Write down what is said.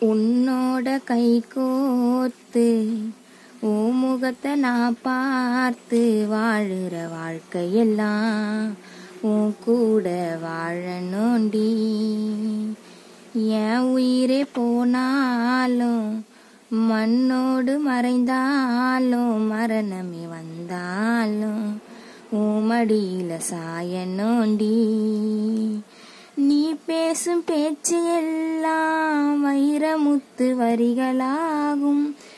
உன்னோட கை கோத்து உன் முகத்தை நான் பார்த்து வாழுற வாழ்க்கையெல்லாம் உன் கூட வாழணுண்டி என் உயிரே போனாலும் மண்ணோடு மறைந்தாலும் மரணமே வந்தாலும் உன் மடியில சாயனோண்டி நீ பேசும் பேச்சு எல்லாம் வைரமுத்து வரிகளாகும்